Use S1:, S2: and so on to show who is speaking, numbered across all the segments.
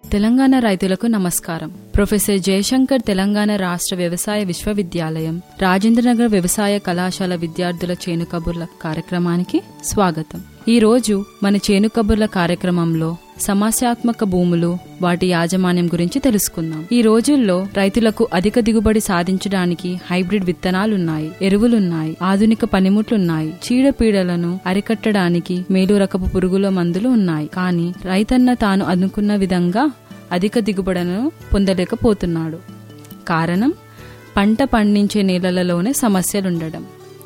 S1: తెలంగాణ రైతులకు నమస్కారం ప్రొఫెసర్ జయశంకర్ తెలంగాణ రాష్ట్ర వ్యవసాయ విశ్వవిద్యాలయం రాజేంద్రనగర్ వ్యవసాయ కళాశాల విద్యార్థుల చేను కబుర్ల కార్యక్రమానికి స్వాగతం ఈ రోజు మన చేను కబుర్ల కార్యక్రమంలో సమస్యాత్మక భూములు వాటి యాజమాన్యం గురించి తెలుసుకుందాం ఈ రోజుల్లో రైతులకు అధిక దిగుబడి సాధించడానికి హైబ్రిడ్ విత్తనాలున్నాయి ఎరువులున్నాయి ఆధునిక పనిముట్లున్నాయి చీడపీడలను అరికట్టడానికి మేలు రకపు పురుగుల మందులు ఉన్నాయి కానీ రైతన్న తాను అనుకున్న విధంగా అధిక దిగుబడులను పొందలేకపోతున్నాడు కారణం పంట పండించే నేలలలోనే సమస్యలుండడం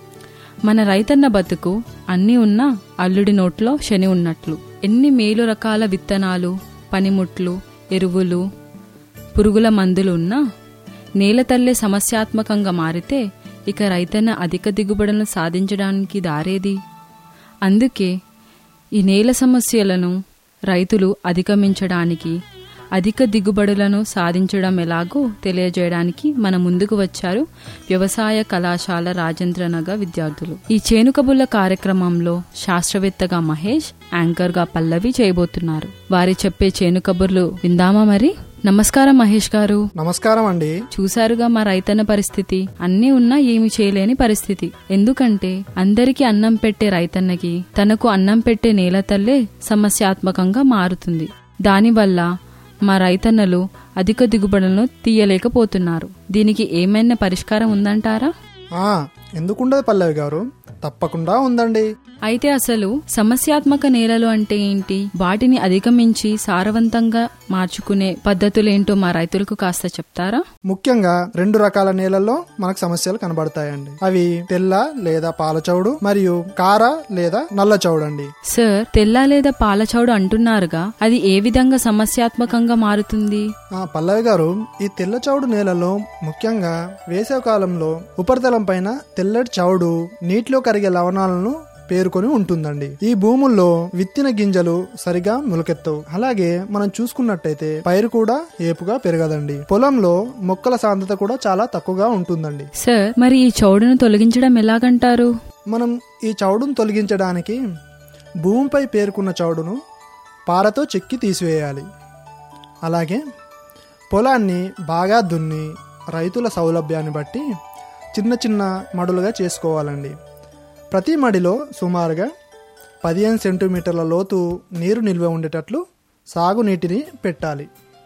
S1: మన రైతన్న బతుకు అన్నీ ఉన్నా అల్లుడి నోట్లో శని ఉన్నట్లు ఎన్ని మేలు రకాల విత్తనాలు పనిముట్లు ఎరువులు పురుగుల మందులు ఉన్నా నేల తల్లే సమస్యాత్మకంగా మారితే ఇక రైతన్న అధిక దిగుబడులను సాధించడానికి దారేది అందుకే ఈ నేల సమస్యలను రైతులు అధిగమించడానికి అధిక దిగుబడులను సాధించడం ఎలాగో తెలియజేయడానికి మన ముందుకు వచ్చారు వ్యవసాయ కళాశాల రాజేంద్రనగర్ విద్యార్థులు ఈ చేను కబుర్ల కార్యక్రమంలో శాస్త్రవేత్తగా మహేష్ యాంకర్గా పల్లవి చేయబోతున్నారు వారి చెప్పే చేను కబుర్లు విందామా మరి నమస్కారం మహేష్ గారు
S2: నమస్కారం అండి
S1: చూశారుగా మా రైతన్న పరిస్థితి అన్నీ ఉన్నా ఏమి చేయలేని పరిస్థితి ఎందుకంటే అందరికీ అన్నం పెట్టే రైతన్నకి తనకు అన్నం పెట్టే నేల తల్లే సమస్యాత్మకంగా మారుతుంది దానివల్ల మా రైతన్నలు అధిక దిగుబడులను తీయలేకపోతున్నారు దీనికి ఏమైనా పరిష్కారం ఉందంటారా
S2: ఆ ఎందుకుండదు పల్లవి గారు తప్పకుండా ఉందండి
S1: అయితే అసలు సమస్యాత్మక నేలలు అంటే ఏంటి వాటిని అధిగమించి సారవంతంగా మార్చుకునే పద్ధతులేంటో మా రైతులకు కాస్త చెప్తారా
S2: ముఖ్యంగా రెండు రకాల నేలల్లో మనకు సమస్యలు కనబడతాయండి అవి తెల్ల లేదా పాలచౌడు మరియు కార లేదా నల్ల చౌడు అండి
S1: సార్ తెల్ల లేదా పాలచౌడు అంటున్నారుగా అది ఏ విధంగా సమస్యాత్మకంగా మారుతుంది
S2: ఆ పల్లవి గారు ఈ తెల్ల చౌడు నేలలో ముఖ్యంగా వేసవి కాలంలో ఉపరితలం పైన తెల్లటి చౌడు నీటిలో కరిగే లవణాలను పేరుకొని ఉంటుందండి ఈ భూముల్లో విత్తిన గింజలు సరిగా మొలకెత్తవు అలాగే మనం చూసుకున్నట్టయితే పైరు కూడా ఏపుగా పెరగదండి పొలంలో మొక్కల సాంద్రత కూడా చాలా తక్కువగా ఉంటుందండి
S1: సార్ మరి ఈ చౌడును తొలగించడం ఎలాగంటారు
S2: మనం ఈ చౌడును తొలగించడానికి భూమిపై పేరుకున్న చౌడును పారతో చెక్కి తీసివేయాలి అలాగే పొలాన్ని బాగా దున్ని రైతుల సౌలభ్యాన్ని బట్టి చిన్న చిన్న మడులుగా చేసుకోవాలండి ప్రతి మడిలో సుమారుగా పదిహేను సెంటీమీటర్ల లోతు నీరు నిల్వ ఉండేటట్లు సాగునీటిని పెట్టాలి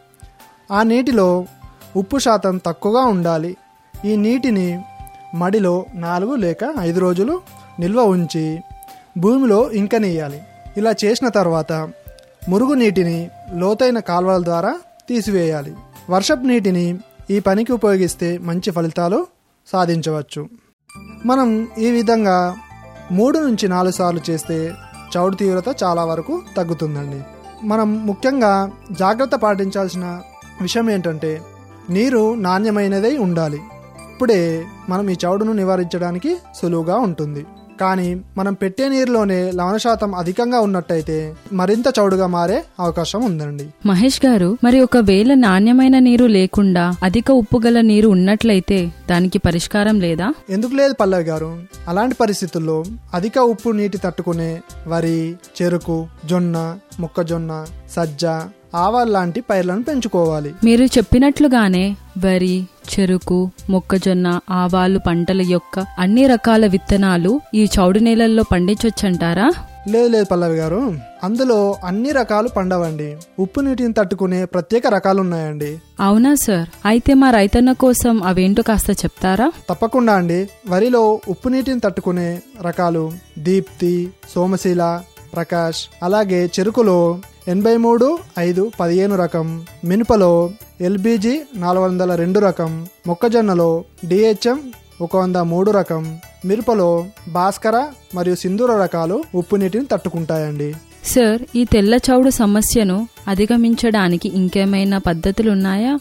S2: ఆ నీటిలో ఉప్పు శాతం తక్కువగా ఉండాలి ఈ నీటిని మడిలో నాలుగు లేక ఐదు రోజులు నిల్వ ఉంచి భూమిలో ఇంకనీయాలి ఇలా చేసిన తర్వాత మురుగు నీటిని లోతైన కాల్వల ద్వారా తీసివేయాలి వర్షపు నీటిని ఈ పనికి ఉపయోగిస్తే మంచి ఫలితాలు సాధించవచ్చు మనం ఈ విధంగా మూడు నుంచి నాలుగు సార్లు చేస్తే చౌడు తీవ్రత చాలా వరకు తగ్గుతుందండి మనం ముఖ్యంగా జాగ్రత్త పాటించాల్సిన విషయం ఏంటంటే నీరు నాణ్యమైనదై ఉండాలి ఇప్పుడే మనం ఈ చౌడును నివారించడానికి సులువుగా ఉంటుంది కానీ మనం పెట్టే నీరులోనే లవణ శాతం అధికంగా ఉన్నట్టయితే మరింత చౌడుగా మారే అవకాశం ఉందండి
S1: మహేష్ గారు మరి ఒకవేళ నాణ్యమైన నీరు లేకుండా అధిక ఉప్పు గల నీరు ఉన్నట్లయితే దానికి పరిష్కారం లేదా
S2: ఎందుకు లేదు పల్లవి గారు అలాంటి పరిస్థితుల్లో అధిక ఉప్పు నీటి తట్టుకునే వరి చెరుకు జొన్న మొక్కజొన్న సజ్జ ఆవాలు లాంటి పైర్లను పెంచుకోవాలి
S1: మీరు చెప్పినట్లుగానే వరి చెరుకు మొక్కజొన్న ఆవాలు పంటల యొక్క అన్ని రకాల విత్తనాలు ఈ చౌడు నేలల్లో పండించొచ్చంటారా
S2: లేదు లేదు పల్లవి గారు అందులో అన్ని రకాలు పండవండి ఉప్పు నీటిని తట్టుకునే ప్రత్యేక రకాలు ఉన్నాయండి
S1: అవునా సార్ అయితే మా రైతన్న కోసం అవేంటో కాస్త చెప్తారా
S2: తప్పకుండా అండి వరిలో ఉప్పు నీటిని తట్టుకునే రకాలు దీప్తి సోమశీల ప్రకాష్ అలాగే చెరుకులో ఎనభై మూడు ఐదు పదిహేను రకం మినుపలో ఎల్బీజీ నాలుగు వందల రెండు రకం మొక్కజొన్నలో డిహెచ్ఎం ఒక వంద మూడు రకం మిరపలో భాస్కర మరియు సింధూర రకాలు ఉప్పు నీటిని తట్టుకుంటాయండి
S1: సార్ ఈ తెల్ల చౌడు సమస్యను అధిగమించడానికి ఇంకేమైనా పద్ధతులున్నాయా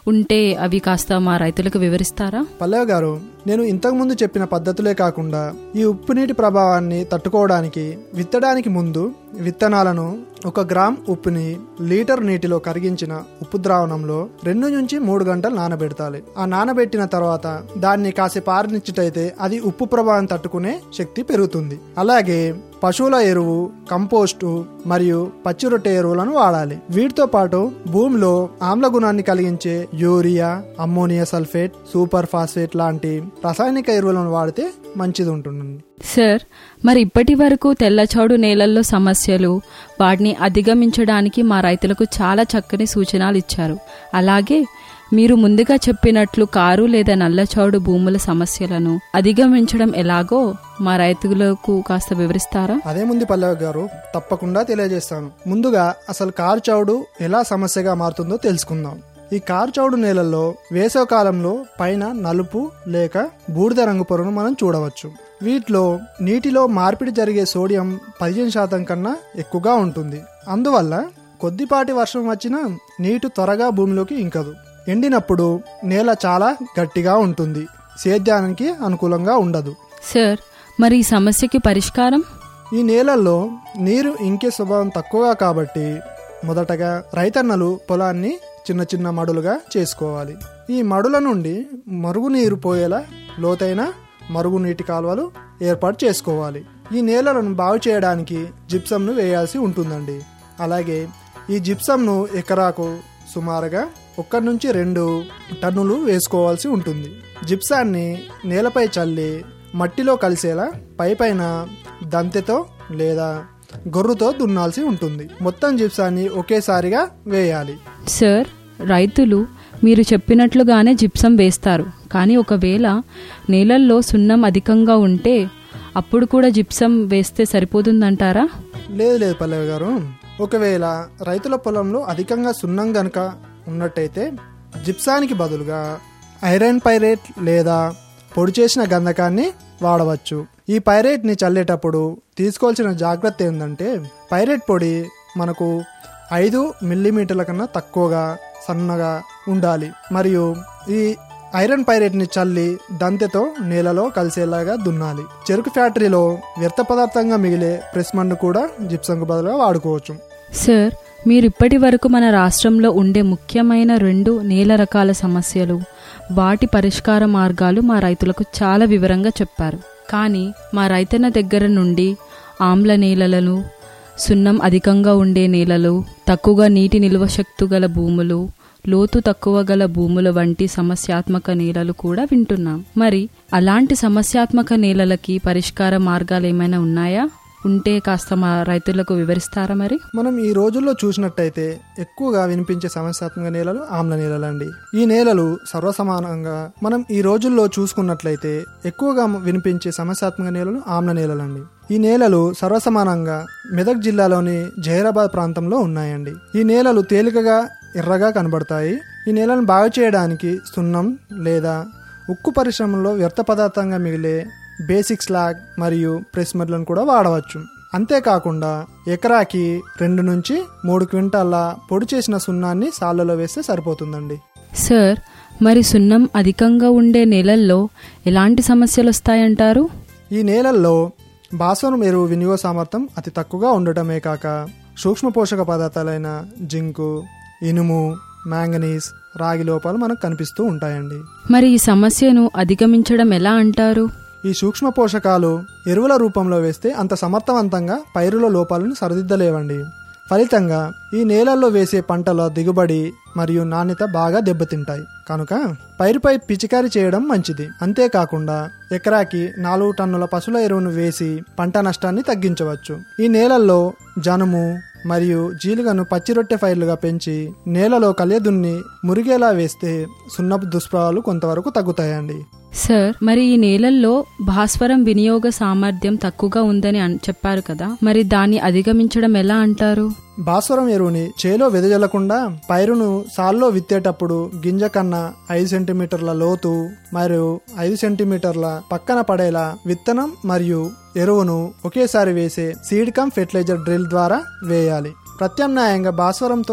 S1: ఉంటే అవి కాస్త మా రైతులకు వివరిస్తారా
S2: పల్లెవ గారు నేను ఇంతకుముందు చెప్పిన పద్ధతులే కాకుండా ఈ ఉప్పు నీటి ప్రభావాన్ని తట్టుకోవడానికి విత్తడానికి ముందు విత్తనాలను ఒక గ్రామ్ ఉప్పుని లీటర్ నీటిలో కరిగించిన ఉప్పు ద్రావణంలో రెండు నుంచి మూడు గంటలు నానబెడతాలి ఆ నానబెట్టిన తర్వాత దాన్ని కాసేపు ఆరనిచ్చిటైతే అది ఉప్పు ప్రభావం తట్టుకునే శక్తి పెరుగుతుంది అలాగే పశువుల ఎరువు కంపోస్టు మరియు పచ్చి రొట్టె ఎరువులను వాడాలి వీటితో పాటు భూమిలో ఆమ్ల గుణాన్ని కలిగించే urea ammonia sulphate super phosphate లాంటి రసాయనిక ఎరువులను వాడితే మంచిది ఉంటుంది
S1: సార్ మరి ఇప్పటి వరకు తెల్లచౌడు నేలల్లో సమస్యలు వాటిని అధిగమించడానికి మా రైతులకు చాలా చక్కని సూచనలు ఇచ్చారు అలాగే మీరు ముందుగా చెప్పినట్లు కారు లేదా నల్లచౌడు భూముల సమస్యలను అధిగమించడం ఎలాగో మా రైతులకు కాస్త వివరిస్తారా
S2: అదేముంది పల్లవి గారు తప్పకుండా తెలియజేస్తాను ముందుగా అసలు కారు చౌడు ఎలా సమస్యగా మారుతుందో తెలుసుకుందాం ఈ కారు చౌడు నేలల్లో వేసవ కాలంలో పైన నలుపు లేక బూడిద రంగు పొరను మనం చూడవచ్చు వీటిలో నీటిలో మార్పిడి జరిగే సోడియం పదిహేను శాతం కన్నా ఎక్కువగా ఉంటుంది అందువల్ల కొద్దిపాటి వర్షం వచ్చినా నీటి త్వరగా భూమిలోకి ఇంకదు ఎండినప్పుడు నేల చాలా గట్టిగా ఉంటుంది సేద్యానికి అనుకూలంగా ఉండదు
S1: సార్ మరి ఈ సమస్యకి పరిష్కారం
S2: ఈ నేలల్లో నీరు ఇంకే స్వభావం తక్కువగా కాబట్టి మొదటగా రైతన్నలు పొలాన్ని చిన్న చిన్న మడులుగా చేసుకోవాలి ఈ మడుల నుండి మరుగునీరు పోయేలా లోతైన మరుగునీటి కాలువలు ఏర్పాటు చేసుకోవాలి ఈ నేలలను బాగు చేయడానికి జిప్సంను వేయాల్సి ఉంటుందండి అలాగే ఈ జిప్సంను ఎకరాకు సుమారుగా ఒక్కటి నుంచి రెండు టన్నులు వేసుకోవాల్సి ఉంటుంది జిప్సాన్ని నేలపై చల్లి మట్టిలో కలిసేలా పైపైన దంతెతో లేదా గొర్రుతో దున్నాల్సి ఉంటుంది మొత్తం జిప్సాన్ని ఒకేసారిగా వేయాలి
S1: సార్ రైతులు మీరు చెప్పినట్లుగానే జిప్సం వేస్తారు కానీ ఒకవేళ నేలల్లో సున్నం అధికంగా ఉంటే అప్పుడు కూడా జిప్సం వేస్తే సరిపోతుందంటారా
S2: లేదు లేదు పల్లవి గారు ఒకవేళ రైతుల పొలంలో అధికంగా సున్నం గనక ఉన్నట్టయితే జిప్సానికి బదులుగా ఐరన్ పైరేట్ లేదా పొడి చేసిన గంధకాన్ని వాడవచ్చు ఈ పైరేట్ ని చల్లేటప్పుడు తీసుకోవాల్సిన జాగ్రత్త ఏంటంటే పైరేట్ పొడి మనకు ఐదు మిల్లీమీటర్ల కన్నా తక్కువగా సన్నగా ఉండాలి మరియు ఈ ఐరన్ పైరేట్ ని చల్లి దంతెతో నేలలో కలిసేలాగా దున్నాలి చెరుకు ఫ్యాక్టరీలో వ్యర్థ పదార్థంగా మిగిలే ప్రెస్ మన్ను కూడా జిప్సంకు బదులుగా వాడుకోవచ్చు
S1: సార్ మీరు ఇప్పటి వరకు మన రాష్ట్రంలో ఉండే ముఖ్యమైన రెండు నేల రకాల సమస్యలు వాటి పరిష్కార మార్గాలు మా రైతులకు చాలా వివరంగా చెప్పారు కానీ మా రైతన్న దగ్గర నుండి ఆమ్ల నేలలను సున్నం అధికంగా ఉండే నేలలు తక్కువగా నీటి నిల్వ శక్తి గల భూములు లోతు తక్కువ గల భూముల వంటి సమస్యాత్మక నేలలు కూడా వింటున్నాం మరి అలాంటి సమస్యాత్మక నేలలకి పరిష్కార మార్గాలు ఏమైనా ఉన్నాయా ఉంటే కాస్త మా రైతులకు వివరిస్తారా మరి
S2: మనం ఈ రోజుల్లో చూసినట్టయితే ఎక్కువగా వినిపించే సమస్యాత్మక నేలలు ఆమ్ల నేలలండి ఈ నేలలు సర్వసమానంగా మనం ఈ రోజుల్లో చూసుకున్నట్లయితే ఎక్కువగా వినిపించే సమస్యాత్మక నేలలు ఆమ్ల నేలలండి ఈ నేలలు సర్వసమానంగా మెదక్ జిల్లాలోని జహీరాబాద్ ప్రాంతంలో ఉన్నాయండి ఈ నేలలు తేలికగా ఎర్రగా కనబడతాయి ఈ నేలను బాగు చేయడానికి సున్నం లేదా ఉక్కు పరిశ్రమలో వ్యర్థ పదార్థంగా మిగిలే బేసిక్ స్లాగ్ మరియు ప్రెస్ మెడ్లను కూడా వాడవచ్చు అంతేకాకుండా ఎకరాకి రెండు నుంచి మూడు క్వింటాల పొడి చేసిన సున్నాన్ని సాళ్ళలో వేస్తే సరిపోతుందండి
S1: సార్ మరి సున్నం అధికంగా ఉండే నేలల్లో ఎలాంటి సమస్యలు వస్తాయంటారు
S2: ఈ నేలల్లో భాస్వరం ఎరువు వినియోగ సామర్థ్యం అతి తక్కువగా ఉండటమే కాక సూక్ష్మ పోషక పదార్థాలైన జింకు ఇనుము మ్యాంగనీస్ రాగి లోపాలు మనకు కనిపిస్తూ ఉంటాయండి
S1: మరి ఈ సమస్యను అధిగమించడం ఎలా అంటారు
S2: ఈ సూక్ష్మ పోషకాలు ఎరువుల రూపంలో వేస్తే అంత సమర్థవంతంగా పైరుల లోపాలను సరిదిద్దలేవండి ఫలితంగా ఈ నేలల్లో వేసే పంటల దిగుబడి మరియు నాణ్యత బాగా దెబ్బతింటాయి కనుక పైరుపై పిచికారి చేయడం మంచిది అంతేకాకుండా ఎకరాకి నాలుగు టన్నుల పశువుల ఎరువును వేసి పంట నష్టాన్ని తగ్గించవచ్చు ఈ నేలల్లో జనుము మరియు జీలుగను పచ్చిరొట్టె ఫైర్లుగా పెంచి నేలలో కలియదున్ని మురిగేలా వేస్తే సున్నపు దుష్ప్రభావాలు కొంతవరకు తగ్గుతాయండి
S1: సార్ మరి ఈ నేలల్లో భాస్వరం వినియోగ సామర్థ్యం తక్కువగా ఉందని అన్- చెప్పారు కదా మరి దాన్ని అధిగమించడం ఎలా అంటారు
S2: భాస్వరం ఎరువుని చేలో వెదజల్లకుండా పైరును సాల్లో విత్తేటప్పుడు గింజ కన్నా ఐదు సెంటీమీటర్ల లోతు మరియు ఐదు సెంటీమీటర్ల పక్కన పడేలా విత్తనం మరియు ఎరువును ఒకేసారి వేసే సీడ్ కమ్ ఫెర్టిలైజర్ డ్రిల్ ద్వారా వేయాలి ప్రత్యామ్నాయంగా భాస్వరంతో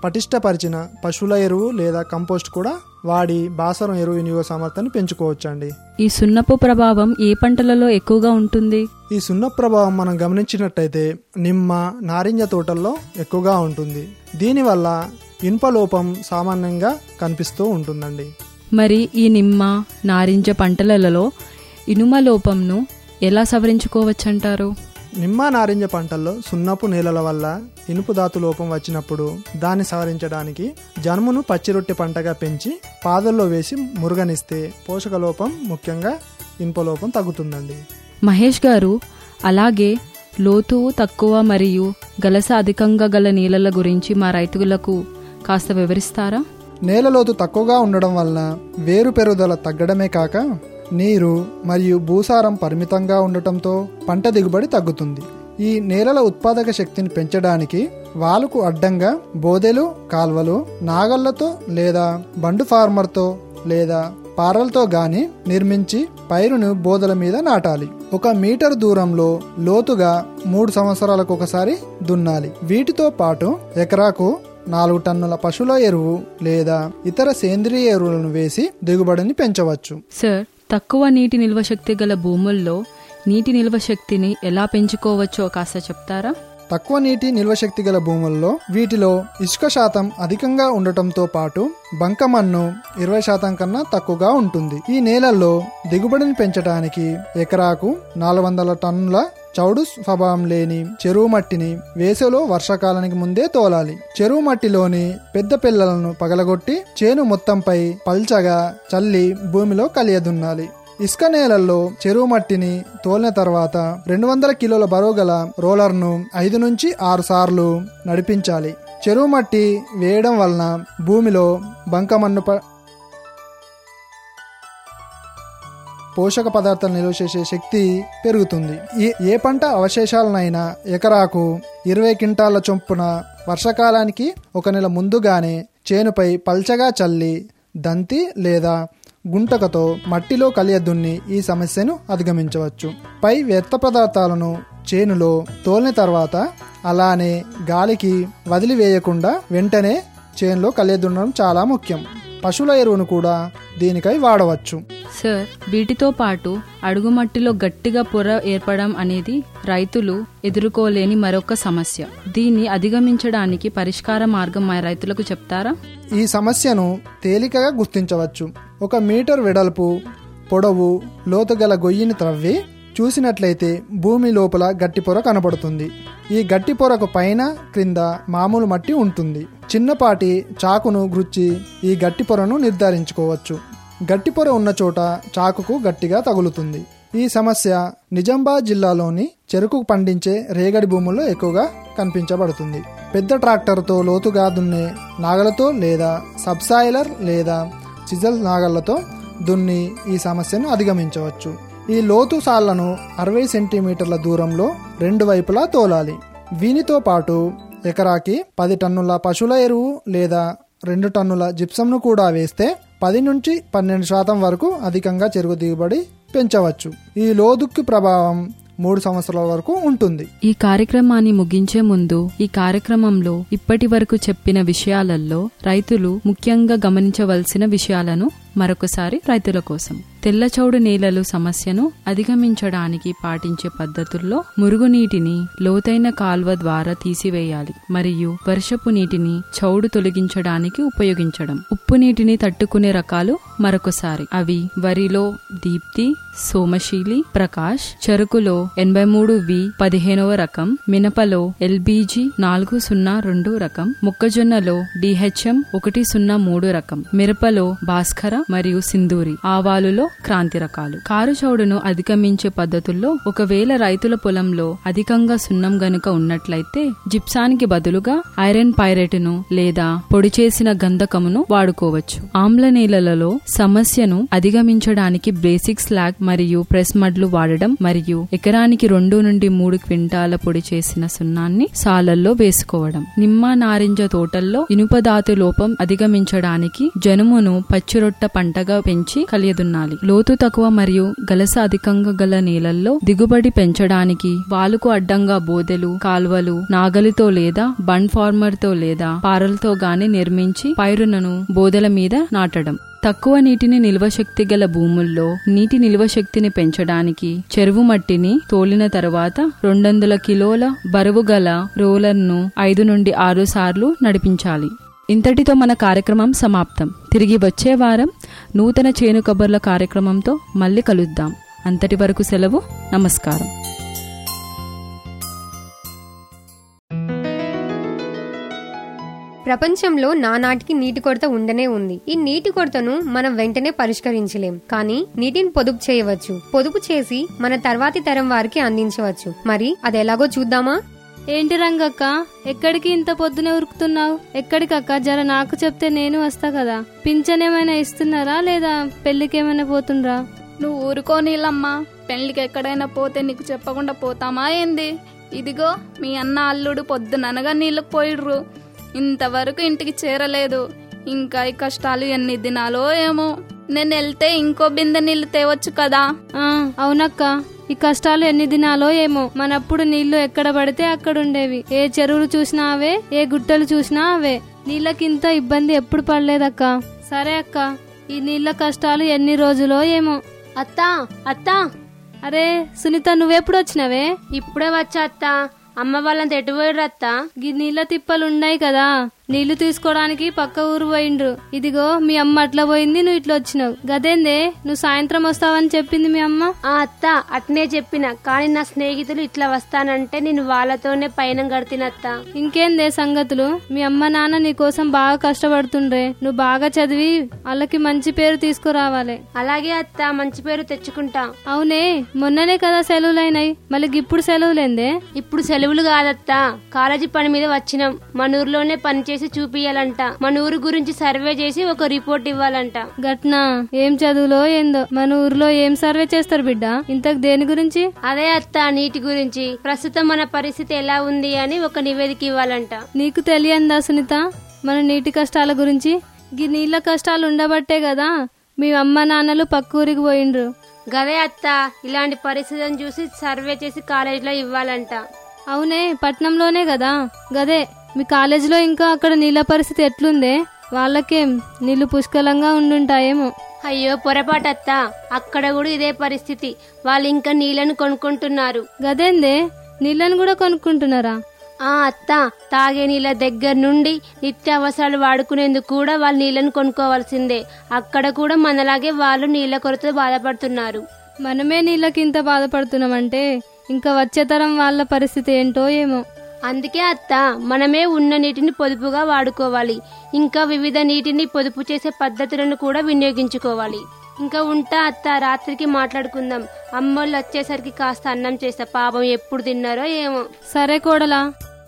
S2: పటిష్టపరిచిన పశువుల ఎరువు లేదా కంపోస్ట్ కూడా వాడి బాసరం ఎరువు వినియోగ సామర్థ్యాన్ని పెంచుకోవచ్చండి
S1: ఈ సున్నపు ప్రభావం ఏ పంటలలో ఎక్కువగా ఉంటుంది
S2: ఈ సున్న ప్రభావం మనం గమనించినట్టయితే నిమ్మ నారింజ తోటల్లో ఎక్కువగా ఉంటుంది దీనివల్ల ఇనుప లోపం సామాన్యంగా కనిపిస్తూ ఉంటుందండి
S1: మరి ఈ నిమ్మ నారింజ పంటలలో ఇనుమ లోపంను ఎలా సవరించుకోవచ్చంటారు
S2: నిమ్మ నారింజ పంటల్లో సున్నపు నేలల వల్ల ఇనుపు ధాతు లోపం వచ్చినప్పుడు దాన్ని సవరించడానికి జనుమును పచ్చి రొట్టె పంటగా పెంచి పాదల్లో వేసి మురుగనిస్తే పోషక లోపం ముఖ్యంగా ఇనుప లోపం తగ్గుతుందండి
S1: మహేష్ గారు అలాగే లోతు తక్కువ మరియు గలస అధికంగా గల నీళ్ళల గురించి మా రైతులకు కాస్త వివరిస్తారా
S2: నేల లోతు తక్కువగా ఉండడం వలన వేరు పెరుగుదల తగ్గడమే కాక నీరు మరియు భూసారం పరిమితంగా ఉండటంతో పంట దిగుబడి తగ్గుతుంది ఈ నేలల ఉత్పాదక శక్తిని పెంచడానికి వాలుకు అడ్డంగా బోదెలు కాల్వలు నాగళ్లతో లేదా బండు ఫార్మర్తో లేదా పారలతో గాని నిర్మించి పైరును బోదల మీద నాటాలి ఒక మీటర్ దూరంలో లోతుగా మూడు సంవత్సరాలకు ఒకసారి దున్నాలి వీటితో పాటు ఎకరాకు నాలుగు టన్నుల పశువుల ఎరువు లేదా ఇతర సేంద్రియ ఎరువులను వేసి దిగుబడిని పెంచవచ్చు
S1: సార్ తక్కువ నీటి నిల్వ శక్తి గల భూముల్లో నీటి నిల్వ శక్తిని ఎలా పెంచుకోవచ్చో కాస్త చెప్తారా
S2: తక్కువ నీటి నిల్వ శక్తి గల భూముల్లో వీటిలో ఇసుక శాతం అధికంగా ఉండటంతో పాటు బంకమన్ను ఇరవై శాతం కన్నా తక్కువగా ఉంటుంది ఈ నేలల్లో దిగుబడిని పెంచడానికి ఎకరాకు నాలుగు వందల టన్నుల చౌడు స్వభావం లేని చెరువు మట్టిని వేసవిలో వర్షాకాలానికి ముందే తోలాలి చెరువు మట్టిలోని పెద్ద పిల్లలను పగలగొట్టి చేను మొత్తంపై పల్చగా చల్లి భూమిలో కలియదున్నాలి ఇసుక నేలల్లో చెరువు మట్టిని తోలిన తర్వాత రెండు వందల కిలోల బరువు గల రోలర్ను ఐదు నుంచి ఆరు సార్లు నడిపించాలి చెరువు మట్టి వేయడం వలన భూమిలో బంకమన్ను ప- పోషక పదార్థాలు నిల్వ చేసే శక్తి పెరుగుతుంది ఈ ఏ పంట అవశేషాలనైనా ఎకరాకు ఇరవై క్వింటాల చొప్పున వర్షాకాలానికి ఒక నెల ముందుగానే చేనుపై పల్చగా చల్లి దంతి లేదా గుంటకతో మట్టిలో కలియదున్ని ఈ సమస్యను అధిగమించవచ్చు పై వ్యర్థ పదార్థాలను చేనులో తోలిన తర్వాత అలానే గాలికి వదిలివేయకుండా వెంటనే చేనులో కలియదున్నడం చాలా ముఖ్యం పశువుల ఎరువును కూడా దీనికై వాడవచ్చు
S1: సార్ వీటితో పాటు అడుగుమట్టిలో గట్టిగా పొర ఏర్పడడం అనేది రైతులు ఎదుర్కోలేని మరొక సమస్య దీన్ని అధిగమించడానికి పరిష్కార మార్గం మా రైతులకు చెప్తారా
S2: ఈ సమస్యను తేలికగా గుర్తించవచ్చు ఒక మీటర్ వెడల్పు పొడవు లోతుగల గొయ్యిని త్రవ్వి చూసినట్లయితే భూమి లోపల గట్టి పొర కనబడుతుంది ఈ గట్టి పొరకు పైన క్రింద మామూలు మట్టి ఉంటుంది చిన్నపాటి చాకును గుచ్చి ఈ గట్టి పొరను నిర్ధారించుకోవచ్చు గట్టి పొర ఉన్న చోట చాకుకు గట్టిగా తగులుతుంది ఈ సమస్య నిజామాబాద్ జిల్లాలోని చెరుకు పండించే రేగడి భూముల్లో ఎక్కువగా కనిపించబడుతుంది పెద్ద ట్రాక్టర్తో లోతుగా దున్నే నాగలతో లేదా సబ్సాయిలర్ లేదా సిజల్ నాగళ్లతో దున్ని ఈ సమస్యను అధిగమించవచ్చు ఈ లోతు సాళ్లను అరవై సెంటీమీటర్ల దూరంలో రెండు వైపులా తోలాలి వీనితో పాటు ఎకరాకి పది టన్నుల పశువుల ఎరువు లేదా రెండు టన్నుల జిప్సంను కూడా వేస్తే పది నుంచి పన్నెండు శాతం వరకు అధికంగా చెరుకు దిగుబడి పెంచవచ్చు ఈ లోదుక్కి ప్రభావం మూడు సంవత్సరాల వరకు ఉంటుంది
S1: ఈ కార్యక్రమాన్ని ముగించే ముందు ఈ కార్యక్రమంలో ఇప్పటి వరకు చెప్పిన విషయాలలో రైతులు ముఖ్యంగా గమనించవలసిన విషయాలను మరొకసారి రైతుల కోసం తెల్లచౌడు నేలలు సమస్యను అధిగమించడానికి పాటించే పద్ధతుల్లో మురుగునీటిని లోతైన కాల్వ ద్వారా తీసివేయాలి మరియు వర్షపు నీటిని చౌడు తొలగించడానికి ఉపయోగించడం ఉప్పు నీటిని తట్టుకునే రకాలు మరొకసారి అవి వరిలో దీప్తి సోమశీలి ప్రకాష్ చెరుకులో ఎనభై మూడు వి పదిహేనవ రకం మినపలో ఎల్బీజీ నాలుగు సున్నా రెండు రకం మొక్కజొన్నలో డిహెచ్ఎం ఒకటి సున్నా మూడు రకం మిరపలో భాస్కర మరియు సింధూరి ఆవాలులో క్రాంతి రకాలు కారు చౌడును అధిగమించే పద్ధతుల్లో ఒకవేళ రైతుల పొలంలో అధికంగా సున్నం గనుక ఉన్నట్లయితే జిప్సానికి బదులుగా ఐరన్ పైరెట్ను లేదా పొడి చేసిన గంధకమును వాడుకోవచ్చు ఆమ్ల నేలలలో సమస్యను అధిగమించడానికి బేసిక్ స్లాగ్ మరియు ప్రెస్ మడ్లు వాడడం మరియు ఎకరానికి రెండు నుండి మూడు క్వింటాల పొడి చేసిన సున్నాన్ని సాలల్లో వేసుకోవడం నిమ్మ నారింజ తోటల్లో ఇనుపధాతు లోపం అధిగమించడానికి జనుమును పచ్చిరొట్ట పంటగా పెంచి కలియదున్నాలి లోతు తక్కువ మరియు గలస అధికంగా గల నీళ్లలో దిగుబడి పెంచడానికి వాలుకు అడ్డంగా బోదెలు కాల్వలు నాగలితో లేదా బండ్ ఫార్మర్ తో లేదా పారలతో గాని నిర్మించి పైరులను బోదెల మీద నాటడం తక్కువ నీటిని నిల్వ శక్తి గల భూముల్లో నీటి నిల్వ శక్తిని పెంచడానికి చెరువు మట్టిని తోలిన తర్వాత రెండొందల కిలోల బరువు గల రోలర్ను ఐదు నుండి ఆరు సార్లు నడిపించాలి ఇంతటితో మన కార్యక్రమం సమాప్తం తిరిగి వచ్చే వారం నూతన చేను కబుర్ల కార్యక్రమంతో మళ్ళీ కలుద్దాం అంతటి వరకు సెలవు నమస్కారం
S3: ప్రపంచంలో నానాటికి నీటి కొరత ఉండనే ఉంది ఈ నీటి కొరతను మనం వెంటనే పరిష్కరించలేం కానీ నీటిని పొదుపు చేయవచ్చు పొదుపు చేసి మన తర్వాతి తరం వారికి అందించవచ్చు మరి అది ఎలాగో చూద్దామా
S4: ఏంటి రంగక్క ఎక్కడికి ఇంత పొద్దునే ఉరుకుతున్నావు ఎక్కడికక్క జర నాకు చెప్తే నేను వస్తా కదా పింఛన్ ఏమైనా ఇస్తున్నారా లేదా పెళ్లికేమైనా పోతుండ్రా
S5: నువ్వు ఊరుకోనీలమ్మా పెళ్లికి ఎక్కడైనా పోతే నీకు చెప్పకుండా పోతామా ఏంది ఇదిగో మీ అన్న అల్లుడు పొద్దుననగా నీళ్ళకి పోయిడ్రు ఇంతవరకు ఇంటికి చేరలేదు ఇంకా ఈ కష్టాలు ఎన్ని దినాలో ఏమో నేను వెళ్తే ఇంకో బిందె నీళ్లు తేవచ్చు కదా
S4: ఆ అవునక్క ఈ కష్టాలు ఎన్ని దినాలో ఏమో మనప్పుడు నీళ్లు ఎక్కడ పడితే అక్కడ ఉండేవి ఏ చెరువులు చూసినా అవే ఏ గుట్టలు చూసినా అవే నీళ్ళకింత ఇబ్బంది ఎప్పుడు పడలేదక్క సరే అక్క ఈ నీళ్ళ కష్టాలు ఎన్ని రోజులో ఏమో
S6: అత్తా అత్తా
S4: అరే సునీత నువ్వెప్పుడు వచ్చినవే
S6: ఇప్పుడే వచ్చా అత్తా అమ్మ వాళ్ళంత ఎటు పోయిర్రు అత్తా
S4: ఈ నీళ్ళ తిప్పలు ఉన్నాయి కదా నీళ్లు తీసుకోవడానికి పక్క ఊరు పోయిండ్రు ఇదిగో మీ అమ్మ అట్లా పోయింది నువ్వు ఇట్లా వచ్చినావు గదేందే నువ్వు సాయంత్రం వస్తావని చెప్పింది మీ అమ్మ
S6: ఆ అత్త అట్నే చెప్పిన కానీ నా స్నేహితులు ఇట్లా వస్తానంటే నేను వాళ్ళతోనే పైన గడితినత్తా
S4: ఇంకేందే సంగతులు మీ అమ్మ నాన్న నీ కోసం బాగా కష్టపడుతుండ్రే నువ్వు బాగా చదివి వాళ్ళకి మంచి పేరు తీసుకురావాలి
S6: అలాగే అత్త మంచి పేరు తెచ్చుకుంటా
S4: అవునే మొన్ననే కదా సెలవులైనాయి మళ్ళీ ఇప్పుడు సెలవులేందే
S6: ఇప్పుడు సెలవులు కాదత్తా కాలేజీ పని మీద వచ్చినాం మన ఊర్లోనే పని చేసి చూపియాలంట మన ఊరు గురించి సర్వే చేసి ఒక రిపోర్ట్ ఇవ్వాలంట
S4: గట్నా ఏం చదువులో ఏందో మన ఊర్లో ఏం సర్వే చేస్తారు బిడ్డ ఇంతకు దేని గురించి
S6: అదే అత్త నీటి గురించి ప్రస్తుతం మన పరిస్థితి ఎలా ఉంది అని ఒక నివేదిక ఇవ్వాలంట
S4: నీకు తెలియందా సునీత మన నీటి కష్టాల గురించి గీ నీళ్ళ కష్టాలు ఉండబట్టే కదా మీ అమ్మ నాన్నలు పక్క ఊరికి పోయిండ్రు
S6: గదే అత్త ఇలాంటి పరిస్థితిని చూసి సర్వే చేసి కాలేజీలో ఇవ్వాలంట
S4: అవునే పట్నంలోనే కదా గదే మీ కాలేజీలో ఇంకా అక్కడ నీళ్ళ పరిస్థితి ఎట్లుందే వాళ్ళకేం నీళ్లు పుష్కలంగా ఉండుంటాయేమో
S6: అయ్యో పొరపాటత్త అక్కడ కూడా ఇదే పరిస్థితి వాళ్ళు ఇంకా నీళ్లను కొనుక్కుంటున్నారు
S4: గదేందే నీళ్ళని కూడా కొనుక్కుంటున్నారా
S6: ఆ అత్త తాగే నీళ్ళ దగ్గర నుండి నిత్యావసరాలు వాడుకునేందుకు కూడా వాళ్ళు నీళ్లను కొనుక్కోవాల్సిందే అక్కడ కూడా మనలాగే వాళ్ళు నీళ్ల కొరత బాధపడుతున్నారు
S4: మనమే నీళ్ళకి ఇంత బాధపడుతున్నామంటే ఇంకా వచ్చే తరం వాళ్ళ పరిస్థితి ఏంటో ఏమో
S6: అందుకే అత్త మనమే ఉన్న నీటిని పొదుపుగా వాడుకోవాలి ఇంకా వివిధ నీటిని పొదుపు చేసే పద్ధతులను కూడా వినియోగించుకోవాలి ఇంకా ఉంటా అత్త రాత్రికి మాట్లాడుకుందాం అమ్మోళ్ళు వచ్చేసరికి కాస్త అన్నం చేస్తా పాపం ఎప్పుడు తిన్నారో ఏమో
S4: సరే కోడలా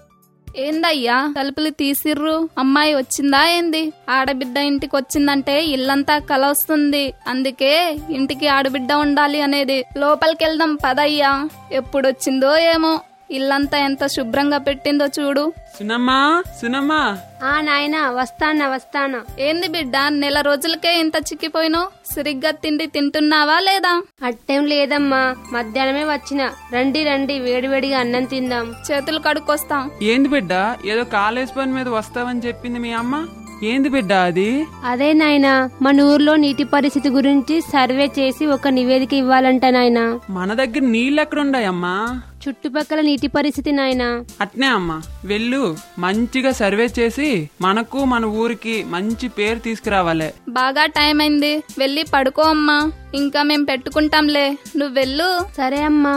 S5: ఏందయ్యా తలుపులు తీసిర్రు అమ్మాయి వచ్చిందా ఏంది ఆడబిడ్డ ఇంటికి వచ్చిందంటే ఇల్లంతా కల వస్తుంది అందుకే ఇంటికి ఆడబిడ్డ ఉండాలి అనేది లోపలికి వెళ్దాం పదయ్యా ఎప్పుడొచ్చిందో ఏమో ఇల్లంతా ఎంత శుభ్రంగా పెట్టిందో చూడు
S7: సునమ్మా సునమ్మా
S6: ఆ నాయనా వస్తానా వస్తానా
S5: ఏంది బిడ్డ నెల రోజులకే ఇంత చిక్కిపోయినావు సరిగ్గా తిండి తింటున్నావా లేదా
S6: అట్టేం లేదమ్మా మధ్యాహ్నమే వచ్చిన రండి రండి వేడివేడిగా అన్నం తిందాం
S5: చేతులు కడుక్కొస్తాం
S7: ఏంది బిడ్డ ఏదో కాలేజ్ పని మీద వస్తావని చెప్పింది మీ అమ్మ ఏంది బిడ్డ అది
S6: అదే నాయనా మన ఊర్లో నీటి పరిస్థితి గురించి సర్వే చేసి ఒక నివేదిక ఇవ్వాలంట నాయనా
S7: మన దగ్గర నీళ్ళు ఎక్కడున్నాయమ్మా
S6: చుట్టుపక్కల నీటి పరిస్థితి నాయనా
S7: అట్నే అమ్మా వెళ్ళు మంచిగా సర్వే చేసి మనకు మన ఊరికి మంచి పేరు తీసుకురావాలి
S5: బాగా టైం అయింది వెళ్ళి పడుకో అమ్మా ఇంకా మేం పెట్టుకుంటాంలే నువ్వు వెళ్ళు
S6: సరే అమ్మా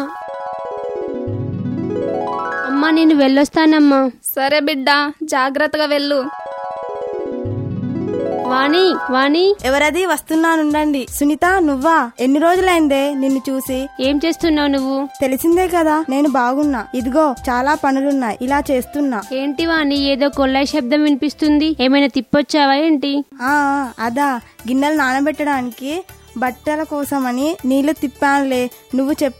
S6: అమ్మా నేను వెళ్ళొస్తానమ్మా
S5: సరే బిడ్డ జాగ్రత్తగా వెళ్ళు
S6: వాణి వాణి
S8: ఎవరది వస్తున్నానుండండి సునీత నువ్వా ఎన్ని రోజులైందే నిన్ను చూసి
S6: ఏం చేస్తున్నావు నువ్వు
S8: తెలిసిందే కదా నేను బాగున్నా ఇదిగో చాలా పనులున్నాయి ఇలా చేస్తున్నా
S6: ఏంటి వాణి ఏదో కొల్లాయి శబ్దం వినిపిస్తుంది ఏమైనా తిప్పొచ్చావా ఏంటి
S8: ఆ ఆ, అదా గిన్నెలు నానబెట్టడానికి బట్టల కోసమని నీళ్లు తిప్పానులే నువ్వు చెప్పు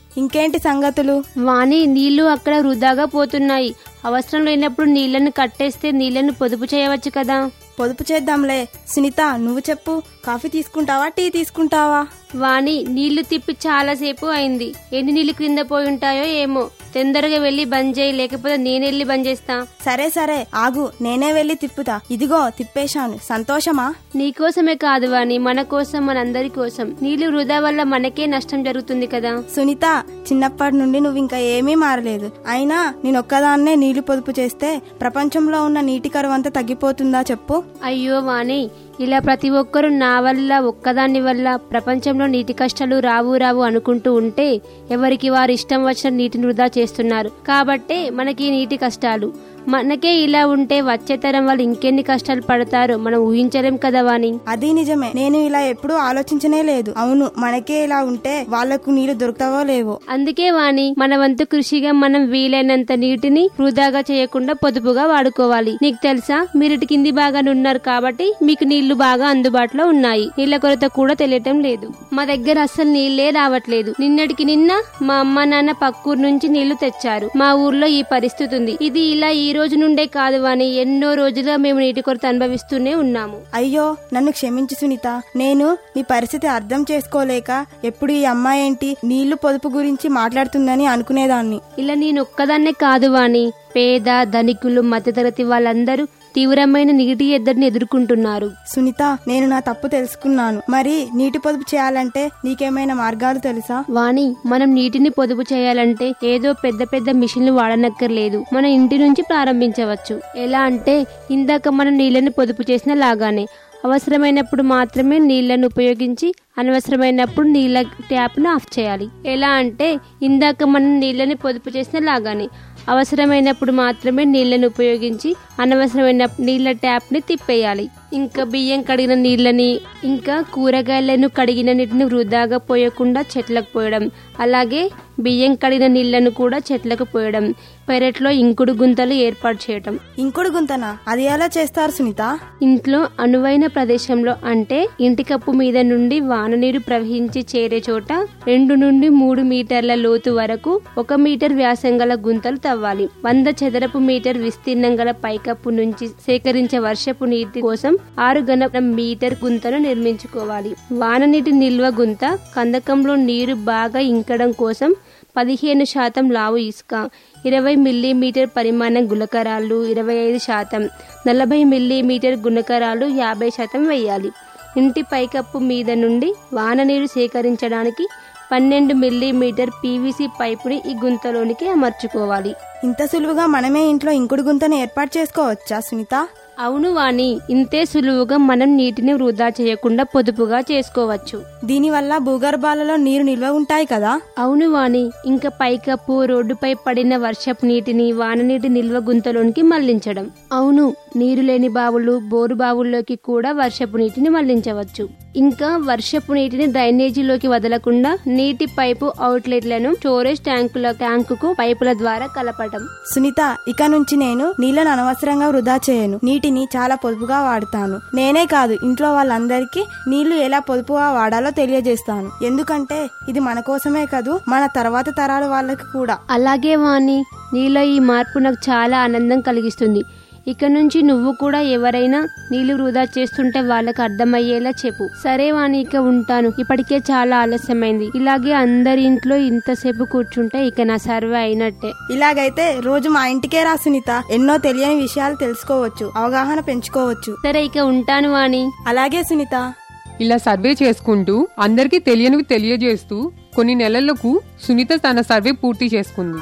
S8: ఇంకేంటి సంగతులు
S6: వాణి నీళ్లు అక్కడ వృధాగా పోతున్నాయి అవసరం లేనప్పుడు నీళ్లను కట్టేస్తే నీళ్లను పొదుపు చేయవచ్చు కదా
S8: పొదుపు చేద్దాంలే సునీత నువ్వు చెప్పు కాఫీ తీసుకుంటావా టీ తీసుకుంటావా
S6: వాణి నీళ్లు తిప్పి చాలాసేపు అయింది ఎన్ని నీళ్లు క్రింద పోయి ఉంటాయో ఏమో తొందరగా వెళ్లి బంద్ చేయి లేకపోతే నేనెళ్ళి బంద్ చేస్తా
S8: సరే సరే ఆగు నేనే వెళ్ళి తిప్పుతా ఇదిగో తిప్పేశాను సంతోషమా
S6: నీకోసమే కాదు వాణి మన కోసం మనందరి కోసం నీళ్లు వృధా వల్ల మనకే నష్టం జరుగుతుంది కదా
S8: సునీత చిన్నప్పటి నుండి నువ్వు ఇంకా ఏమీ మారలేదు అయినా నేను ఒక్కదాన్నే నీళ్లు పొదుపు చేస్తే ప్రపంచంలో ఉన్న నీటి కరువు అంతా తగ్గిపోతుందా చెప్పు
S6: అయ్యో వాణి ఇలా ప్రతి ఒక్కరూ నా వల్ల ఒక్కదాని వల్ల ప్రపంచంలో నీటి కష్టాలు రావు రావు అనుకుంటూ ఉంటే ఎవరికి వారు ఇష్టం వచ్చిన నీటిని వృధా చేస్తున్నారు కాబట్టే మనకి ఈ నీటి కష్టాలు మనకే ఇలా ఉంటే వచ్చే తరం వాళ్ళు ఇంకెన్ని కష్టాలు పడతారో మనం ఊహించలేం కదా వాణి
S8: అది నిజమే నేను ఇలా ఎప్పుడూ ఆలోచించనే లేదు అవును మనకే ఇలా ఉంటే వాళ్లకు నీళ్లు దొరుకుతావో లేవో
S6: అందుకే వాణి మన వంతు కృషిగా మనం వీలైనంత నీటిని వృధాగా చేయకుండా పొదుపుగా వాడుకోవాలి నీకు తెలుసా మీరు ఇటు కింది బాగానే ఉన్నారు కాబట్టి మీకు నీళ్లు బాగా అందుబాటులో ఉన్నాయి నీళ్ల కొరత కూడా తెలియటం లేదు మా దగ్గర అస్సలు నీళ్లే రావట్లేదు నిన్నటికి నిన్న మా అమ్మ నాన్న పక్కూరు నుంచి నీళ్లు తెచ్చారు మా ఊర్లో ఈ పరిస్థితి ఉంది ఇది ఇలా ఈ రోజు నుండే కాదు వాణి ఎన్నో రోజులుగా మేము నీటి కొరత అనుభవిస్తూనే ఉన్నాము
S8: అయ్యో నన్ను క్షమించు సునీత నేను నీ పరిస్థితి అర్థం చేసుకోలేక ఎప్పుడు ఈ అమ్మాయి ఏంటి నీళ్లు పొదుపు గురించి మాట్లాడుతుందని అనుకునేదాన్ని
S6: ఇలా నేను ఒక్కదాన్నే కాదు వాణి పేద ధనికులు మధ్యతరగతి వాళ్ళందరూ తీవ్రమైన నీటి ఎద్దడిని ఎదుర్కొంటున్నారు
S8: సునీత నేను నా తప్పు తెలుసుకున్నాను మరి నీటి పొదుపు చేయాలంటే నీకేమైనా మార్గాలు తెలుసా
S6: వాణి మనం నీటిని పొదుపు చేయాలంటే ఏదో పెద్ద పెద్ద మిషన్లు వాడనక్కర్లేదు మన ఇంటి నుంచి ప్రారంభించవచ్చు ఎలా అంటే ఇందాక మనం నీళ్ళని పొదుపు చేసిన లాగానే అవసరమైనప్పుడు మాత్రమే నీళ్లను ఉపయోగించి అనవసరమైనప్పుడు నీళ్ళ ట్యాప్ను ఆఫ్ చేయాలి ఎలా అంటే ఇందాక మనం నీళ్ళని పొదుపు చేసిన లాగానే అవసరమైనప్పుడు మాత్రమే నీళ్లను ఉపయోగించి అనవసరమైన నీళ్ల ట్యాప్ని తిప్పేయాలి ఇంకా బియ్యం కడిగిన నీళ్ళని ఇంకా కూరగాయలను కడిగిన నీటిని వృధాగా పోయకుండా చెట్లకు పోయడం అలాగే బియ్యం కడిగిన నీళ్లను కూడా చెట్లకు పోయడం పెరట్లో ఇంకుడు గుంతలు ఏర్పాటు చేయడం
S8: ఇంకుడు గుంతనా అది ఎలా చేస్తారు సునీత
S6: ఇంట్లో అనువైన ప్రదేశంలో అంటే ఇంటి కప్పు మీద నుండి వాననీరు ప్రవహించి చేరే చోట రెండు నుండి మూడు మీటర్ల లోతు వరకు ఒక మీటర్ వ్యాసం గల గుంతలు తవ్వాలి వంద చదరపు మీటర్ విస్తీర్ణం గల పైకప్పు నుంచి సేకరించే వర్షపు నీటి కోసం ఆరు గణ మీటర్ గుంతను నిర్మించుకోవాలి వాననీటి నిల్వ గుంత కందకంలో నీరు బాగా ఇంకడం కోసం పదిహేను శాతం లావు ఇసుక ఇరవై మిల్లీమీటర్ పరిమాణం గులకరాలు ఇరవై ఐదు శాతం నలభై మిల్లీమీటర్ గుణకరాలు యాభై శాతం వేయాలి ఇంటి పైకప్పు మీద నుండి వాననీరు సేకరించడానికి పన్నెండు మిల్లీమీటర్ పీవీసీ పైపుని ఈ గుంతలోనికి అమర్చుకోవాలి
S8: ఇంత సులువుగా మనమే ఇంట్లో ఇంకుడు గుంతను ఏర్పాటు చేసుకోవచ్చా సునీత
S6: అవును వాణి ఇంతే సులువుగా మనం నీటిని వృధా చేయకుండా పొదుపుగా చేసుకోవచ్చు
S8: దీనివల్ల భూగర్భాలలో నీరు నిల్వ ఉంటాయి కదా
S6: అవును వాణి ఇంకా పైకప్పు రోడ్డుపై పడిన వర్షపు నీటిని వాననీటి నిల్వ గుంతలోనికి మళ్లించడం అవును నీరు లేని బావులు బోరు బావుల్లోకి కూడా వర్షపు నీటిని మళ్లించవచ్చు ఇంకా వర్షపు నీటిని డ్రైనేజీలోకి వదలకుండా నీటి పైపు అవుట్లెట్లను స్టోరేజ్ ట్యాంకుల ట్యాంకుకు పైపుల ద్వారా కలపటం
S8: సునీత ఇక నుంచి నేను నీళ్లను అనవసరంగా వృధా చేయను నీటిని చాలా పొదుపుగా వాడుతాను నేనే కాదు ఇంట్లో వాళ్ళందరికీ నీళ్లు ఎలా పొదుపుగా వాడాలో తెలియజేస్తాను ఎందుకంటే ఇది మన కోసమే కాదు మన తర్వాత తరాల వాళ్ళకి కూడా
S6: అలాగే వాణి నీలో ఈ మార్పు నాకు చాలా ఆనందం కలిగిస్తుంది ఇక నుంచి నువ్వు కూడా ఎవరైనా నీళ్లు వృధా చేస్తుంటే వాళ్ళకి అర్థమయ్యేలా చెప్పు సరే వాణి ఇక ఉంటాను ఇప్పటికే చాలా ఆలస్యమైంది ఇలాగే అందరి ఇంట్లో ఇంతసేపు కూర్చుంటే ఇక నా సర్వే అయినట్టే
S8: ఇలాగైతే రోజు మా ఇంటికే రా సునీత ఎన్నో తెలియని విషయాలు తెలుసుకోవచ్చు అవగాహన పెంచుకోవచ్చు
S6: సరే ఇక ఉంటాను వాణి
S8: అలాగే సునీత
S9: ఇలా సర్వే చేసుకుంటూ అందరికీ తెలియనివి తెలియజేస్తూ కొన్ని నెలలకు సునీత తన సర్వే పూర్తి చేసుకుంది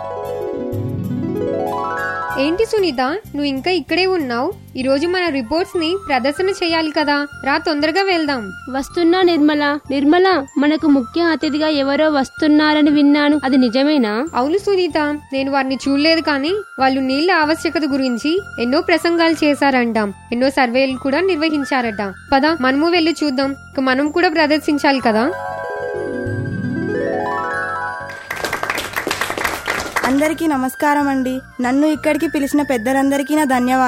S3: ఏంటి సునీత నువ్వు ఇంకా ఇక్కడే ఉన్నావు ఈ రోజు మన రిపోర్ట్స్ ని ప్రదర్శన చేయాలి కదా రా తొందరగా వెళ్దాం
S6: వస్తున్నా నిర్మల నిర్మల మనకు ముఖ్య అతిథిగా ఎవరో వస్తున్నారని విన్నాను అది నిజమేనా
S3: అవును సునీత నేను వారిని చూడలేదు కానీ వాళ్ళు నీళ్ల ఆవశ్యకత గురించి ఎన్నో ప్రసంగాలు చేశారంట ఎన్నో సర్వేలు కూడా నిర్వహించారట పద మనము వెళ్ళి చూద్దాం ఇక మనం కూడా ప్రదర్శించాలి కదా
S8: అందరికీ నమస్కారం అండి నన్ను ఇక్కడికి పిలిచిన పెద్దలందరికీ నా ధన్యవాదాలు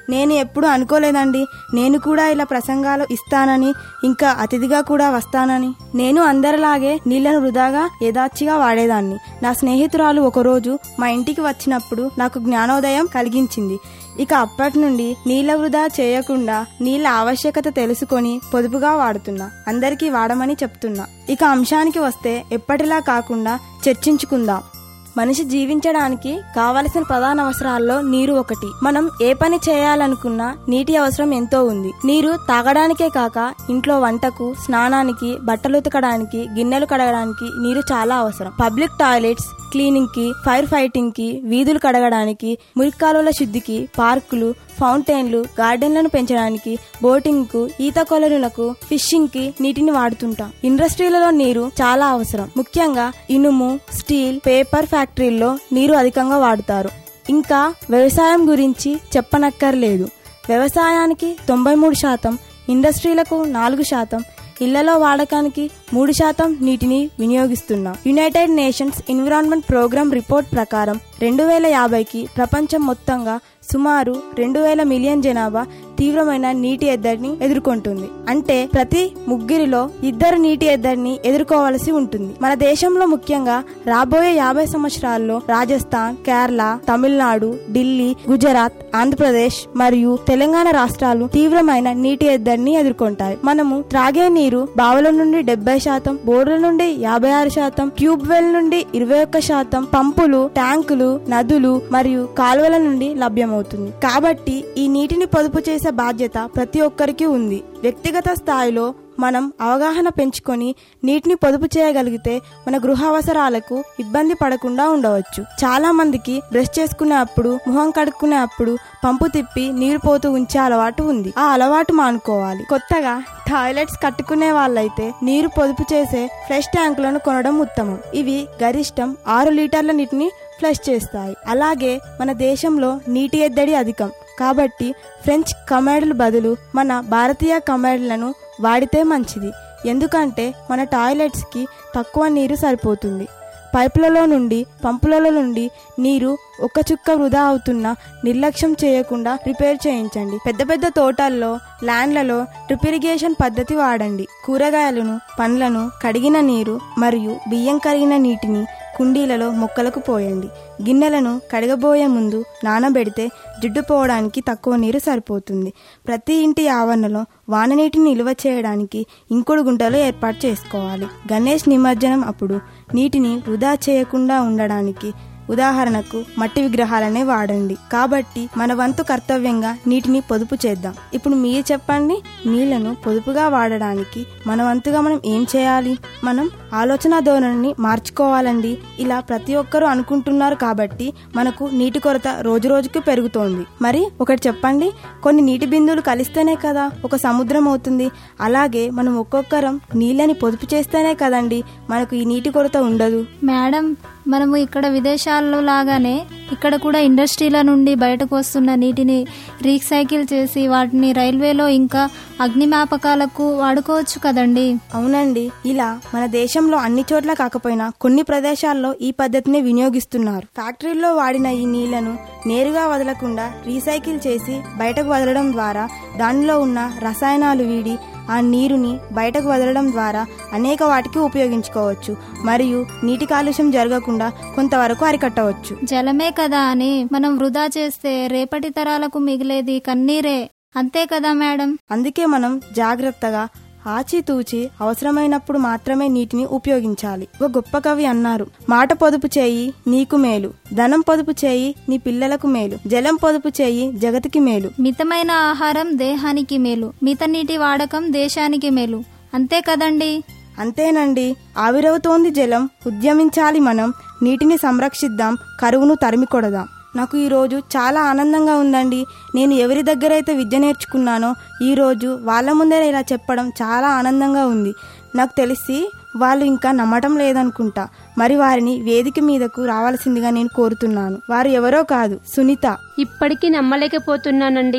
S8: నేను ఎప్పుడు అనుకోలేదండి నేను కూడా ఇలా ప్రసంగాలు ఇస్తానని ఇంకా అతిథిగా కూడా వస్తానని నేను అందరిలాగే నీళ్లను వృధాగా యథాచిగా వాడేదాన్ని నా స్నేహితురాలు ఒకరోజు మా ఇంటికి వచ్చినప్పుడు నాకు జ్ఞానోదయం కలిగించింది ఇక అప్పటి నుండి నీళ్ల వృధా చేయకుండా నీళ్ల ఆవశ్యకత తెలుసుకొని పొదుపుగా వాడుతున్నా అందరికీ వాడమని చెప్తున్నా ఇక అంశానికి వస్తే ఎప్పటిలా కాకుండా చర్చించుకుందాం మనిషి జీవించడానికి కావలసిన ప్రధాన అవసరాల్లో నీరు ఒకటి మనం ఏ పని చేయాలనుకున్నా నీటి అవసరం ఎంతో ఉంది నీరు తాగడానికే కాక ఇంట్లో వంటకు స్నానానికి బట్టలు ఉతకడానికి గిన్నెలు కడగడానికి నీరు చాలా అవసరం పబ్లిక్ టాయిలెట్స్ క్లీనింగ్ కి ఫైర్ ఫైటింగ్ కి వీధులు కడగడానికి మురికాలువల శుద్ధికి పార్కులు ఫౌంటైన్లు గార్డెన్లను పెంచడానికి బోటింగ్ కు ఈత కొలనులకు ఫిషింగ్ కి నీటిని వాడుతుంటాం ఇండస్ట్రీలలో నీరు చాలా అవసరం ముఖ్యంగా ఇనుము స్టీల్ పేపర్ ఫ్యాక్టరీల్లో నీరు అధికంగా వాడుతారు ఇంకా వ్యవసాయం గురించి చెప్పనక్కర్లేదు వ్యవసాయానికి తొంభై మూడు శాతం ఇండస్ట్రీలకు నాలుగు శాతం ఇళ్లలో వాడకానికి మూడు శాతం నీటిని వినియోగిస్తున్నాం United Nations environment programme report ప్రకారం రెండు వేల యాభైకి ప్రపంచం మొత్తంగా సుమారు రెండు వేల మిలియన్ జనాభా తీవ్రమైన నీటి ఎద్దడిని ఎదుర్కొంటుంది అంటే ప్రతి ముగ్గురిలో ఇద్దరు నీటి ఎద్దడిని ఎదుర్కోవలసి ఉంటుంది మన దేశంలో ముఖ్యంగా రాబోయే యాభై సంవత్సరాల్లో రాజస్థాన్ కేరళ తమిళనాడు ఢిల్లీ గుజరాత్ ఆంధ్రప్రదేశ్ మరియు తెలంగాణ రాష్ట్రాలు తీవ్రమైన నీటి ఎద్దడిని ఎదుర్కొంటాయి మనము త్రాగే నీరు బావుల నుండి డెబ్బై శాతం బోర్ల నుండి యాభై ఆరు శాతం ట్యూబ్ వెల్ నుండి ఇరవై ఒక్క శాతం పంపులు ట్యాంకులు నదులు మరియు కాలువల నుండి లభ్యమవుతుంది కాబట్టి ఈ నీటిని పొదుపు చేసే బాధ్యత ప్రతి ఒక్కరికి ఉంది వ్యక్తిగత స్థాయిలో మనం అవగాహన పెంచుకొని నీటిని పొదుపు చేయగలిగితే మన గృహ అవసరాలకు ఇబ్బంది పడకుండా ఉండవచ్చు చాలా మందికి బ్రష్ చేసుకునే అప్పుడు ముఖం కడుక్కునే అప్పుడు పంపు తిప్పి నీరు పోతూ ఉంచే అలవాటు ఉంది ఆ అలవాటు మానుకోవాలి కొత్తగా టాయిలెట్స్ కట్టుకునే వాళ్ళైతే నీరు పొదుపు చేసే ఫ్రెష్ ట్యాంకులను కొనడం ఉత్తమం ఇవి గరిష్టం ఆరు లీటర్ల నీటిని ఫ్లష్ చేస్తాయి అలాగే మన దేశంలో నీటి ఎద్దడి అధికం కాబట్టి ఫ్రెంచ్ కమాండ్ల బదులు మన భారతీయ కమాండ్లను వాడితే మంచిది ఎందుకంటే మన టాయిలెట్స్కి తక్కువ నీరు సరిపోతుంది పైపులలో నుండి పంపులలో నుండి నీరు ఒక్క చుక్క వృధా అవుతున్నా నిర్లక్ష్యం చేయకుండా రిపేర్ చేయించండి పెద్ద పెద్ద తోటల్లో ల్యాండ్లలో డ్రిప్ ఇరిగేషన్ పద్ధతి వాడండి కూరగాయలను పండ్లను కడిగిన నీరు మరియు బియ్యం కరిగిన నీటిని కుండీలలో మొక్కలకు పోయండి గిన్నెలను కడగబోయే ముందు నానబెడితే జిడ్డు పోవడానికి తక్కువ నీరు సరిపోతుంది ప్రతి ఇంటి ఆవరణలో వాననీటిని నిల్వ చేయడానికి ఇంకుడు గుంటలు ఏర్పాటు చేసుకోవాలి గణేష్ నిమజ్జనం అప్పుడు నీటిని వృధా చేయకుండా ఉండడానికి ఉదాహరణకు మట్టి విగ్రహాలనే వాడండి కాబట్టి మన వంతు కర్తవ్యంగా నీటిని పొదుపు చేద్దాం ఇప్పుడు మీరు చెప్పండి నీళ్లను పొదుపుగా వాడడానికి మన వంతుగా మనం ఏం చేయాలి మనం ఆలోచన ధోరణిని మార్చుకోవాలండి ఇలా ప్రతి ఒక్కరూ అనుకుంటున్నారు కాబట్టి మనకు నీటి కొరత రోజు రోజుకి పెరుగుతోంది మరి ఒకటి చెప్పండి కొన్ని నీటి బిందువులు కలిస్తేనే కదా ఒక సముద్రం అవుతుంది అలాగే మనం ఒక్కొక్కరం నీళ్ళని పొదుపు చేస్తేనే కదండి మనకు ఈ నీటి కొరత ఉండదు
S10: మేడం మనము ఇక్కడ విదేశాల్లో లాగానే ఇక్కడ కూడా ఇండస్ట్రీల నుండి బయటకు వస్తున్న నీటిని రీసైకిల్ చేసి వాటిని రైల్వేలో ఇంకా అగ్నిమాపకాలకు వాడుకోవచ్చు కదండి
S8: అవునండి ఇలా మన దేశంలో అన్ని చోట్ల కాకపోయినా కొన్ని ప్రదేశాల్లో ఈ పద్ధతిని వినియోగిస్తున్నారు ఫ్యాక్టరీల్లో వాడిన ఈ నీళ్లను నేరుగా వదలకుండా రీసైకిల్ చేసి బయటకు వదలడం ద్వారా దానిలో ఉన్న రసాయనాలు వీడి ఆ నీరుని బయటకు వదలడం ద్వారా అనేక వాటికి ఉపయోగించుకోవచ్చు మరియు నీటి కాలుష్యం జరగకుండా కొంతవరకు అరికట్టవచ్చు
S10: జలమే కదా అని మనం వృధా చేస్తే రేపటి తరాలకు మిగిలేది కన్నీరే అంతే కదా మేడం
S8: అందుకే మనం జాగ్రత్తగా ఆచితూచి అవసరమైనప్పుడు మాత్రమే నీటిని ఉపయోగించాలి ఒక గొప్ప కవి అన్నారు మాట పొదుపు చేయి నీకు మేలు ధనం పొదుపు చేయి నీ పిల్లలకు మేలు జలం పొదుపు చేయి జగతికి మేలు
S10: మితమైన ఆహారం దేహానికి మేలు మిత నీటి వాడకం దేశానికి మేలు అంతే కదండి
S8: అంతేనండి ఆవిరవుతోంది జలం ఉద్యమించాలి మనం నీటిని సంరక్షిద్దాం కరువును తరిమి కొడదాం నాకు ఈరోజు చాలా ఆనందంగా ఉందండి నేను ఎవరి దగ్గర అయితే విద్య నేర్చుకున్నానో ఈరోజు వాళ్ళ ముందే ఇలా చెప్పడం చాలా ఆనందంగా ఉంది నాకు తెలిసి వాళ్ళు ఇంకా నమ్మటం లేదనుకుంటా మరి వారిని వేదిక మీదకు రావాల్సిందిగా నేను కోరుతున్నాను వారు ఎవరో కాదు సునీత
S6: ఇప్పటికీ నమ్మలేకపోతున్నానండి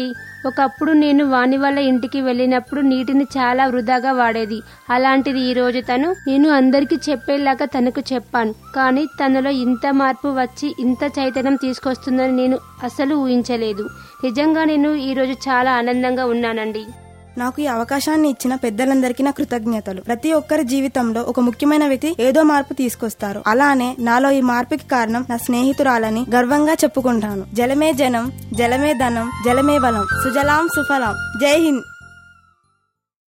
S6: ఒకప్పుడు నేను వాణి వాళ్ళ ఇంటికి వెళ్ళినప్పుడు నీటిని చాలా వృధాగా వాడేది అలాంటిది ఈ రోజు తను నేను అందరికీ చెప్పేలాగా తనకు చెప్పాను కానీ తనలో ఇంత మార్పు వచ్చి ఇంత చైతన్యం తీసుకొస్తుందని నేను అసలు ఊహించలేదు నిజంగా నేను ఈరోజు చాలా ఆనందంగా ఉన్నానండి
S8: నాకు ఈ అవకాశాన్ని ఇచ్చిన పెద్దలందరికీ నా కృతజ్ఞతలు ప్రతి ఒక్కరి జీవితంలో ఒక ముఖ్యమైన వ్యక్తి ఏదో మార్పు తీసుకొస్తారు అలానే నాలో ఈ మార్పుకి కారణం నా స్నేహితురాలని గర్వంగా చెప్పుకుంటాను జలమే జనం జలమే ధనం జలమే బలం సుజలాం సుఫలాం జై హింద్